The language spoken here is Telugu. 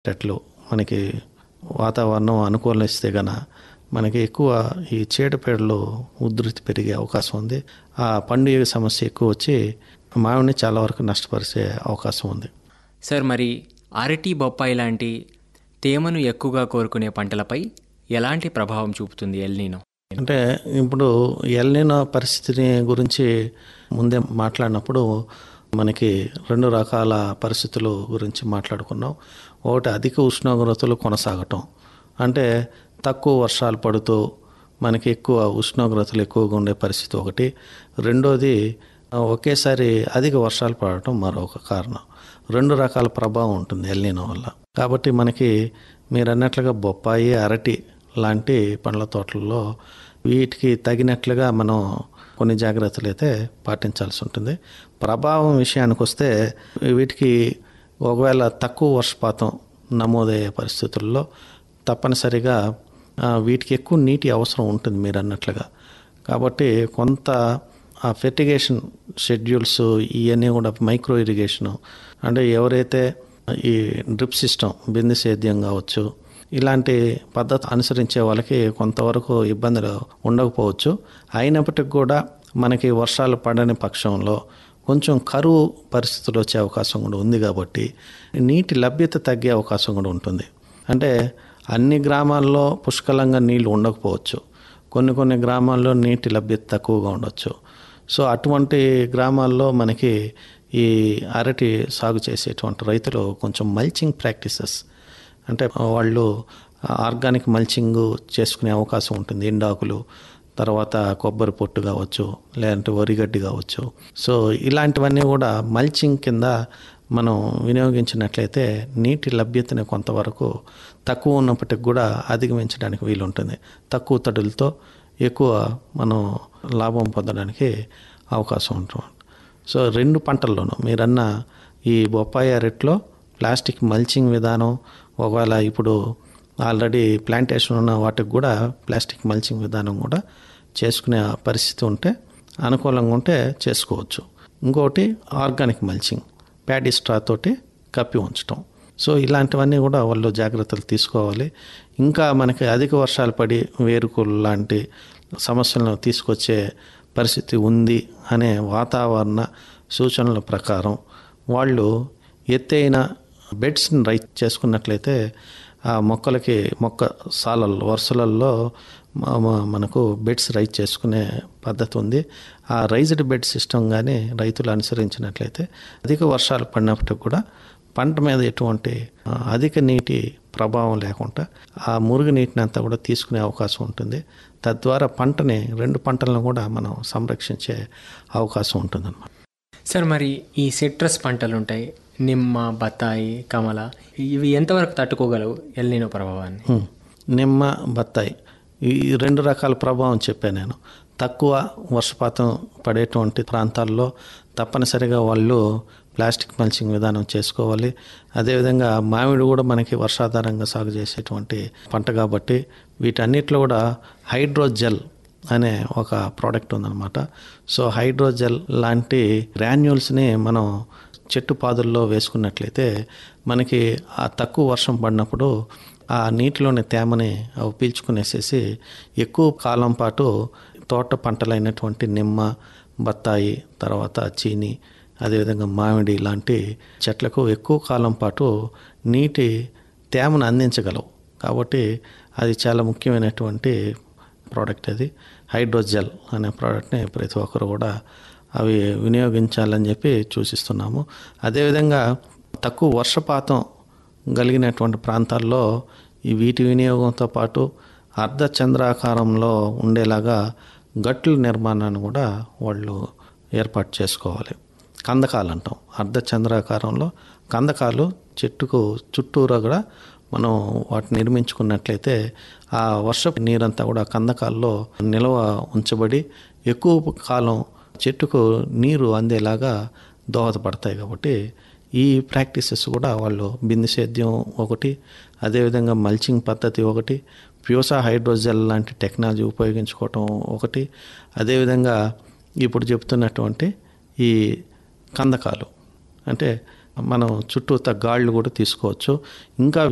చెట్లు మనకి వాతావరణం అనుకూలిస్తే గన మనకి ఎక్కువ ఈ చీడపీడలు ఉధృతి పెరిగే అవకాశం ఉంది ఆ పండుగ సమస్య ఎక్కువ వచ్చి మామిడిని చాలా వరకు నష్టపరిచే అవకాశం ఉంది సార్ మరి అరటి బొప్పాయి లాంటి తేమను ఎక్కువగా కోరుకునే పంటలపై ఎలాంటి ప్రభావం చూపుతుంది ఎల్నీనో అంటే ఇప్పుడు ఎల్నినో పరిస్థితిని గురించి ముందే మాట్లాడినప్పుడు మనకి రెండు రకాల పరిస్థితులు గురించి మాట్లాడుకున్నాం ఒకటి అధిక ఉష్ణోగ్రతలు కొనసాగటం అంటే తక్కువ వర్షాలు పడుతూ మనకి ఎక్కువ ఉష్ణోగ్రతలు ఎక్కువగా ఉండే పరిస్థితి ఒకటి రెండోది ఆ, ఒకేసారి అధిక వర్షాలు పడటం మరొక కారణం రెండు రకాల ప్రభావం ఉంటుంది ఎల్నినో వల్ల కాబట్టి మనకి మీరు అన్నట్లుగా బొప్పాయి అరటి లాంటి పండ్ల తోటల్లో వీటికి తగినట్లుగా మనం కొన్ని జాగ్రత్తలు అయితే పాటించాల్సి ఉంటుంది ప్రభావం విషయానికి వస్తే వీటికి ఒకవేళ తక్కువ వర్షపాతం నమోదయ్యే పరిస్థితుల్లో తప్పనిసరిగా ఆ, వీటికి ఎక్కువ నీటి అవసరం ఉంటుంది మీరు అన్నట్లుగా కాబట్టి కొంత ఆ ఫెర్టిగేషన్ షెడ్యూల్స్ ఇవన్నీ కూడా మైక్రో ఇరిగేషన్ అంటే ఎవరైతే ఈ డ్రిప్ సిస్టమ్ బిందు సేద్యం కావచ్చు ఇలాంటి పద్ధతి అనుసరించే వాళ్ళకి కొంతవరకు ఇబ్బందులు ఉండకపోవచ్చు అయినప్పటికీ కూడా మనకి వర్షాలు పడని పక్షంలో కొంచెం కరువు పరిస్థితులు వచ్చే అవకాశం కూడా ఉంది కాబట్టి నీటి లభ్యత తగ్గే అవకాశం కూడా ఉంటుంది అంటే అన్ని గ్రామాల్లో పుష్కలంగా నీళ్లు ఉండకపోవచ్చు కొన్ని కొన్ని గ్రామాల్లో నీటి లభ్యత తక్కువగా ఉండొచ్చు సో అటువంటి గ్రామాల్లో మనకి ఈ అరటి సాగు చేసేటువంటి రైతులు కొంచెం మల్చింగ్ ప్రాక్టీసెస్ అంటే వాళ్ళు ఆర్గానిక్ మల్చింగ్ చేసుకునే అవకాశం ఉంటుంది ఎండాకులు తర్వాత కొబ్బరి పొట్టు కావచ్చు లేదంటే వరిగడ్డి కావచ్చు సో ఇలాంటివన్నీ కూడా మల్చింగ్ కింద మనం వినియోగించినట్లయితే నీటి లభ్యతని కొంతవరకు తక్కువ ఉన్నప్పటికి కూడా అధిగమించడానికి వీలుంటుంది తక్కువ తడులతో ఎక్కువ మనం లాభం పొందడానికి అవకాసం ఉంటుంది సో రెండు పంటల్లోనూ మీరన్న ఈ బొప్పాయి అరటిలో ప్లాస్టిక్ మల్చింగ్ విధానం ఒకవేళ ఇప్పుడు ఆల్రెడీ ప్లాంటేషన్ ఉన్న వాటికి కూడా ప్లాస్టిక్ మల్చింగ్ విధానం కూడా చేసుకునే పరిస్థితి ఉంటే అనుకూలంగా ఉంటే చేసుకోవచ్చు ఇంకోటి ఆర్గానిక్ మల్చింగ్ ప్యాడీ స్ట్రా తోటి కప్పి ఉంచటం సో ఇలాంటివన్నీ కూడా వాళ్ళు జాగ్రత్తలు తీసుకోవాలి ఇంకా మనకి అధిక వర్షాలు పడి వేరుకులు లాంటి సమస్యలను తీసుకొచ్చే పరిస్థితి ఉంది అనే వాతావరణ సూచనల ప్రకారం వాళ్ళు ఎత్తైన బెడ్స్ని రైట్ చేసుకున్నట్లయితే ఆ మొక్కలకి మొక్క సాలల్లో వరుసలలో మ- మ- మనకు బెడ్స్ రైజ్ చేసుకునే పద్ధతి ఉంది ఆ రైజ్డ్ బెడ్ సిస్టమ్ కానీ రైతులు అనుసరించినట్లయితే అధిక వర్షాలు పడినప్పటికి కూడా పంట మీద ఎటువంటి ఆ, అధిక నీటి ప్రభావం లేకుండా ఆ మురుగు నీటిని అంతా కూడా తీసుకునే అవకాశం ఉంటుంది తద్వారా పంటని రెండు పంటలను కూడా మనం సంరక్షించే అవకాశం ఉంటుందన్నమాట సార్ మరి ఈ సిట్రస్ పంటలు ఉంటాయి నిమ్మ బత్తాయి కమల ఇవి ఎంతవరకు తట్టుకోగలవు ఎల్నీనో ప్రభావాన్ని ఉమ్. నిమ్మ బత్తాయి ఈ రెండు రకాల ప్రభావం చెప్పాను నేను తక్కువ వర్షపాతం పడేటువంటి ప్రాంతాల్లో తప్పనిసరిగా వాళ్ళు ప్లాస్టిక్ మల్చింగ్ విధానం చేసుకోవాలి అదేవిధంగా మామిడి కూడా మనకి వర్షాధారంగా సాగు చేసేటువంటి పంట కాబట్టి వీటన్నిటిలో కూడా హైడ్రోజెల్ అనే ఒక ప్రోడక్ట్ ఉందన్నమాట సో హైడ్రోజెల్ లాంటి గ్రాన్యూల్స్ని మనం చెట్టు పాదుల్లో వేసుకున్నట్లయితే మనకి ఆ తక్కువ వర్షం పడినప్పుడు ఆ నీటిలోని తేమని అవి పీల్చుకునేసేసి ఎక్కువ కాలం పాటు తోట పంటలైనటువంటి నిమ్మ బత్తాయి తర్వాత చీని అదేవిధంగా మామిడి లాంటి చెట్లకు ఎక్కువ కాలం పాటు నీటి తేమను అందించగలవు కాబట్టి అది చాలా ముఖ్యమైనటువంటి ప్రోడక్ట్ అది హైడ్రోజెల్ అనే ప్రోడక్ట్ని ప్రతి ఒక్కరు కూడా అవి వినియోగించాలని చెప్పి సూచిస్తున్నాము అదేవిధంగా తక్కువ వర్షపాతం కలిగినటువంటి ప్రాంతాల్లో ఈ వీటి వినియోగంతో పాటు అర్ధ చంద్రాకారంలో ఉండేలాగా గట్ల నిర్మాణాన్ని కూడా వాళ్ళు ఏర్పాటు చేసుకోవాలి కందకాలు అంటాం అర్ధ చంద్రాకారంలో కందకాలు చెట్టుకు చుట్టూరా కూడా మనం వాటిని నిర్మించుకున్నట్లయితే ఆ వర్షపు నీరంతా కూడా కందకాల్లో నిల్వ ఉంచబడి ఎక్కువ కాలం చెట్టుకు నీరు అందేలాగా దోహదపడతాయి కాబట్టి ఈ ప్రాక్టీసెస్ కూడా వాళ్ళు బిందు సేద్యం ఒకటి అదేవిధంగా మల్చింగ్ పద్ధతి ఒకటి ప్యూసా హైడ్రోజెల్ లాంటి టెక్నాలజీ ఉపయోగించుకోవటం ఒకటి అదేవిధంగా ఇప్పుడు చెప్తున్నటువంటి ఈ కందకాలు అంటే మనం చుట్టూత గాళ్ళు కూడా తీసుకోవచ్చు ఇంకా